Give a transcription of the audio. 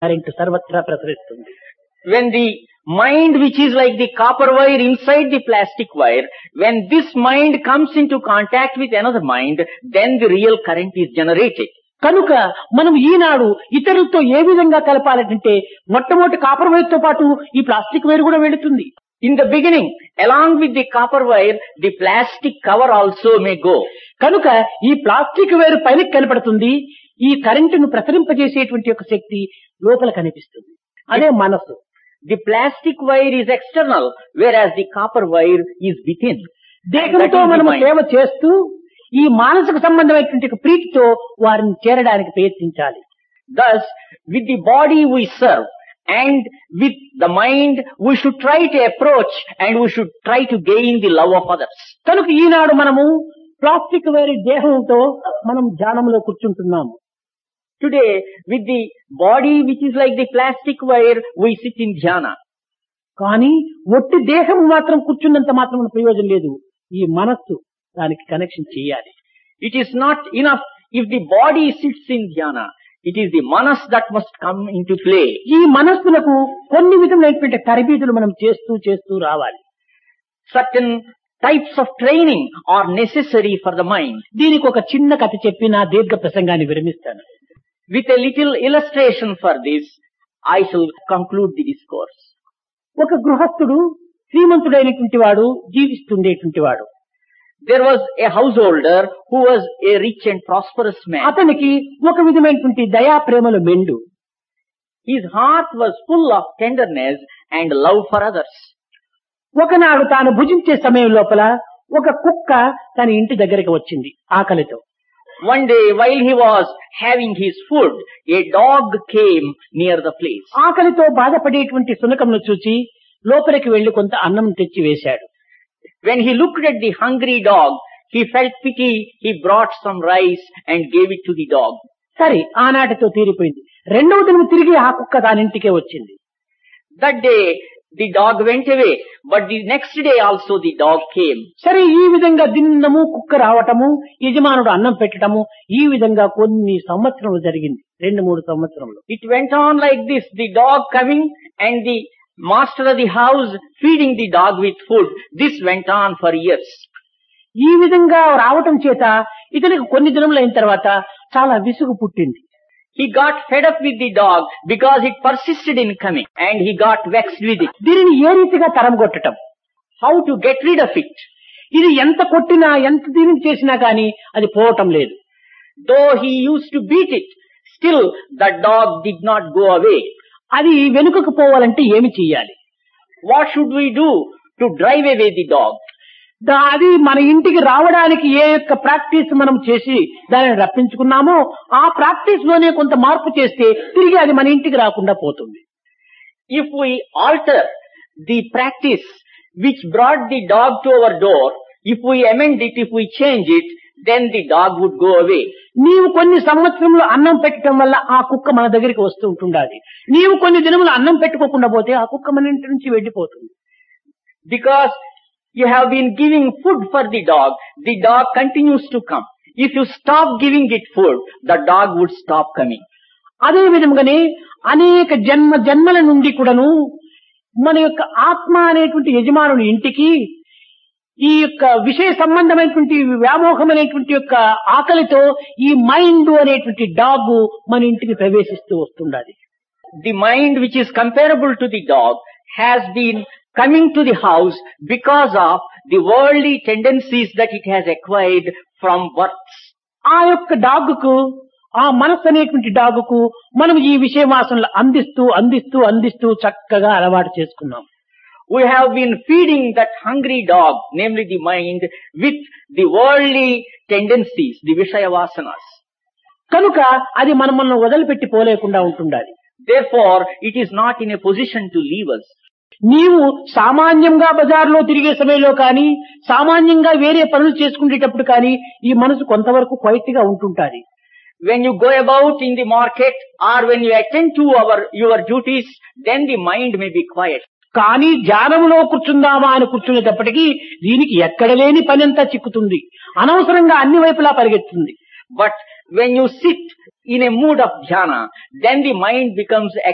Current సర్వత్రా ప్రసరిస్తుంది When the mind which is like the copper wire inside the plastic wire, when this mind comes into contact with another mind, then the real current is generated. కనుక మనం ఈనాడు ఇతరులతో ఏ విధంగా కలపాలంటే మొట్టమొదటి copper వైర్తో పాటు ఈ plastic wire కూడా వెళుతుంది In the beginning, along with the copper wire, the plastic cover also may go. కనుక ఈ ప్లాస్టిక్ వైర్ పైన కనపడుతుంది ఈ కరెంటును ప్రసరింపజేసేటువంటి యొక్క శక్తి లోపల కనిపిస్తుంది అదే మనస్సు The plastic wire is external, whereas the copper wire is within. దేహంతో That is the మనము mind. సేవ చేస్తూ ఈ మానసిక సంబంధమైనటువంటి ఒక ప్రీతితో వారిని చేరడానికి ప్రయత్నించాలి Thus, with the body we serve, and with the mind we should try to approach and we should try to gain the love of others. కనుక ఈనాడు మనము ప్లాస్టిక్ వైర్ దేహంతో మనం ధ్యానంలో కూర్చుంటున్నాము Today, with the body which is like the plastic wire, we sit in dhyana. కానీ ఒట్టి దేహం మాత్రం కూర్చున్నంత మాత్రం ప్రయోజనం లేదు ఈ మనస్సు దానికి కనెక్షన్ చేయాలి It is not enough if the body sits in dhyana. It is the manas that must come into play. ఈ మనస్సులకు కొన్ని విధములైనటువంటి తరబీదులు మనం చేస్తూ చేస్తూ రావాలి Certain types of training are necessary for the mind. దీనికి ఒక చిన్న కథ చెప్పి నా దీర్ఘ ప్రసంగాన్ని విరమిస్తాను With a little illustration for this, I shall conclude the discourse. ఒక గృహస్థుడు శ్రీమంతుడైనటువంటి వాడు జీవిస్తుండేటువంటి వాడు There was a householder who was a rich and prosperous man. అతనికి ఒక విధమైనటువంటి దయా ప్రేమలు మెండు His heart was full of tenderness and love for others. ఒకనాడు తాను భుజించే సమయం లోపల ఒక కుక్క తన ఇంటి దగ్గరికి వచ్చింది ఆకలితో One day while he was having his food, a dog came near the place. ఆకలితో బాధపడేటువంటి సునకంను చూచి లోపలికి వెళ్లి కొంత అన్నం తెచ్చి వేశాడు When he looked at the hungry dog, he felt pity, he brought some rice and gave it to the dog. సరే ఆనాటితో తీరిపోయింది రెండవ దినం తిరిగి ఆ కుక్క దానింటికే వచ్చింది That day, the dog went away, but the next day also the dog came. సరే ఈ విధంగా దిన్నము కుక్క రావటము యజమానుడు అన్నం పెట్టటము ఈ విధంగా కొన్ని సంవత్సరములు జరిగింది రెండు మూడు సంవత్సరములు It went on like this, the dog coming and the master of the house feeding the dog with food. This went on for years. ఈ విధంగా రావటం చేత ఇతనికి కొన్ని దినములు అయిన తర్వాత చాలా విసుగు పుట్టింది He got fed up with the dog because it persisted in coming and he got vexed with it. దీనిని ఏ రీతిగా తరంగొట్టటం How to get rid of it? ఇది ఎంత కొట్టినా ఎంత దీనిని చేసినా గాని అది పోవటం లేదు Though he used to beat it, still the dog did not go away. అది వెనుకకు పోవాలంటే ఏమి చెయ్యాలి What should we do to drive away the dog? దా- అది మన ఇంటికి రావడానికి ఏ యొక్క ప్రాక్టీస్ మనం చేసి దానిని రప్పించుకున్నామో ఆ ప్రాక్టీస్ లోనే కొంత మార్పు చేస్తే తిరిగి అది మన ఇంటికి రాకుండా పోతుంది If we alter the practice which brought the dog to our door, if we amend it, if we change it, then the dog would go away. నీవు కొన్ని సంవత్సరంలో అన్నం పెట్టడం వల్ల ఆ కుక్క మన దగ్గరికి వస్తూ ఉంటుండాలి నీవు కొన్ని దినములు అన్నం పెట్టుకోకుండా పోతే ఆ కుక్క మన ఇంటి నుంచి వెళ్ళిపోతుంది Because you have been giving food for the dog, the dog continues to come. If you stop giving it food, the dog would stop coming. అదే విధంగానే అనేక జన్మ జన్మల నుండి కూడాను మన యొక్క ఆత్మ అనేటువంటి యజమానుని ఇంటికి ఈ యొక్క విషయ సంబంధమైనటువంటి వ్యామోహమైనటువంటి యొక్క ఆకలితో ఈ మైండ్ అనేటువంటి డాగ్ మన ఇంటికి ప్రవేశిస్తూ వస్తుండాలి The mind which is comparable to the dog has been coming to the house because of the worldly tendencies that it has acquired from birth. ఆ యొక్క డాగ్కు ఆ మనస్సు అనేటువంటి డాగ్కు మనం ఈ విషయవాసనలు అందిస్తూ అందిస్తూ అందిస్తూ చక్కగా అలవాటు చేసుకున్నాం We have been feeding that hungry dog, namely the mind, with the worldly tendencies, the Vishaya Vasanas. కనుక అది మనం మనం వదిలిపెట్టి పోలేకుండా ఉంటుండాలి Therefore, it is not in a position to leave us. నీవు సామాన్యంగా బజార్లో తిరిగే సమయంలో కానీ సామాన్యంగా వేరే పనులు చేసుకునేటప్పుడు కానీ ఈ మనసు కొంతవరకు క్వైట్ గా ఉంటుంటాది When you go about in the market or when you attend to our, your duties, then the mind may be quiet. కానీ ధ్యానంలో కూర్చుందామా అని కూర్చునేటప్పటికీ దీనికి ఎక్కడ లేని పని అంతా చిక్కుతుంది అనవసరంగా అన్ని వైపులా పరిగెత్తుంది But when you sit in a mood of dhyana, then the mind becomes